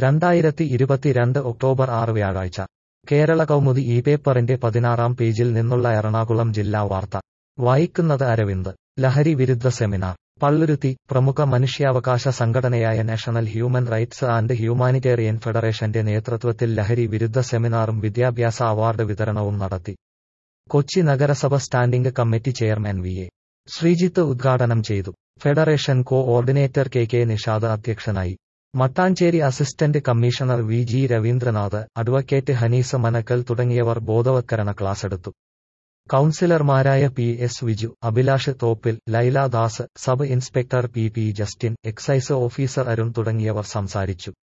രണ്ടായിരത്തി ഇരുപത്തിരണ്ട് ഒക്ടോബർ ആറ് വ്യാഴാഴ്ച കേരള കൗമുദി ഈ പേപ്പറിന്റെ പതിനാറാം പേജിൽ നിന്നുള്ള എറണാകുളം ജില്ലാ വാർത്ത വായിക്കുന്നത് അരവിന്ദ് ലഹരി വിരുദ്ധ സെമിനാർ പള്ളുരുത്തി പ്രമുഖ മനുഷ്യാവകാശ സംഘടനയായ national human rights and humanitarian ഫെഡറേഷന്റെ നേതൃത്വത്തിൽ ലഹരി വിരുദ്ധ സെമിനാറും വിദ്യാഭ്യാസ അവാർഡ് വിതരണവും നടത്തി കൊച്ചി നഗരസഭ standing committee chairman V A Sreejith ഉദ്ഘാടനം ചെയ്തു federation coordinator K K Nishad അധ്യക്ഷനായി Mattancherry assistant commissioner V G Raveendranath advocate Hanees Manakkal തുടങ്ങിയവർ ബോധവത്കരണ ക്ലാസെടുത്തു കൌൺസിലർമാരായ P S Viju Abhilash Thoppil Laila Das sub inspector P P Justin excise officer Arun തുടങ്ങിയവർ സംസാരിച്ചു